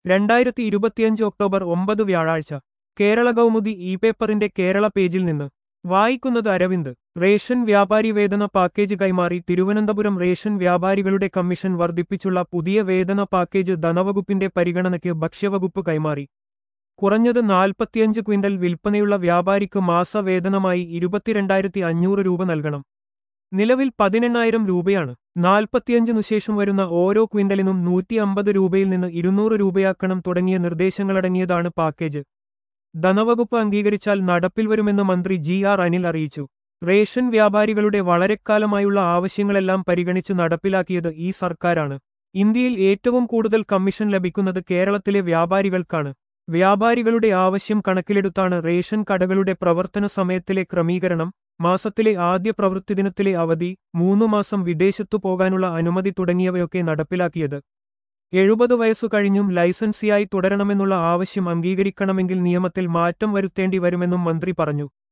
രണ്ടായിരത്തി ഇരുപത്തിയഞ്ച് ഒക്ടോബർ ഒമ്പത് വ്യാഴാഴ്ച കേരള കൗമുദി ഇ പേപ്പറിന്റെ കേരള പേജിൽ നിന്ന് വായിക്കുന്നത് അരവിന്ദ് റേഷൻ വ്യാപാരി വേതന പാക്കേജ് കൈമാറി തിരുവനന്തപുരം റേഷൻ വ്യാപാരികളുടെ കമ്മീഷൻ വർദ്ധിപ്പിച്ചുള്ള പുതിയ വേതന പാക്കേജ് ധനവകുപ്പിന്റെ പരിഗണനയ്ക്ക് ഭക്ഷ്യവകുപ്പ് കൈമാറി കുറഞ്ഞത് നാൽപ്പത്തിയഞ്ച് ക്വിന്റൽ വിൽപ്പനയുള്ള വ്യാപാരിക്ക് മാസവേതനമായി ഇരുപത്തിരണ്ടായിരത്തി അഞ്ഞൂറ് രൂപ നൽകണം നിലവിൽ പതിനെണ്ണായിരം രൂപയാണ് നാൽപ്പത്തിയഞ്ചിനു ശേഷം വരുന്ന ഓരോ ക്വിന്റലിനും നൂറ്റി അമ്പത് രൂപയിൽ നിന്ന് ഇരുന്നൂറ് രൂപയാക്കണം തുടങ്ങിയ നിർദ്ദേശങ്ങളടങ്ങിയതാണ് പാക്കേജ് ധനവകുപ്പ് അംഗീകരിച്ചാൽ നടപ്പിൽ വരുമെന്ന് മന്ത്രി ജി ആർ അനിൽ അറിയിച്ചു റേഷൻ വ്യാപാരികളുടെ വളരെക്കാലമായുള്ള ആവശ്യങ്ങളെല്ലാം പരിഗണിച്ച് നടപ്പിലാക്കിയത് ഈ സർക്കാരാണ് ഇന്ത്യയിൽ ഏറ്റവും കൂടുതൽ കമ്മീഷൻ ലഭിക്കുന്നത് കേരളത്തിലെ വ്യാപാരികൾക്കാണ് വ്യാപാരികളുടെ ആവശ്യം കണക്കിലെടുത്താണ് റേഷൻ കടകളുടെ പ്രവർത്തന സമയത്തിലെ ക്രമീകരണം മാസത്തിലെ ആദ്യ പ്രവൃത്തിദിനത്തിലെ അവധി മൂന്നു മാസം വിദേശത്തു പോകാനുള്ള അനുമതി തുടങ്ങിയവയൊക്കെ നടപ്പിലാക്കിയത് എഴുപത് വയസ്സു കഴിഞ്ഞും ലൈസൻസിയായി തുടരണമെന്നുള്ള ആവശ്യം അംഗീകരിക്കണമെങ്കിൽ നിയമത്തിൽ മാറ്റം വരുത്തേണ്ടി വരുമെന്നും മന്ത്രി പറഞ്ഞു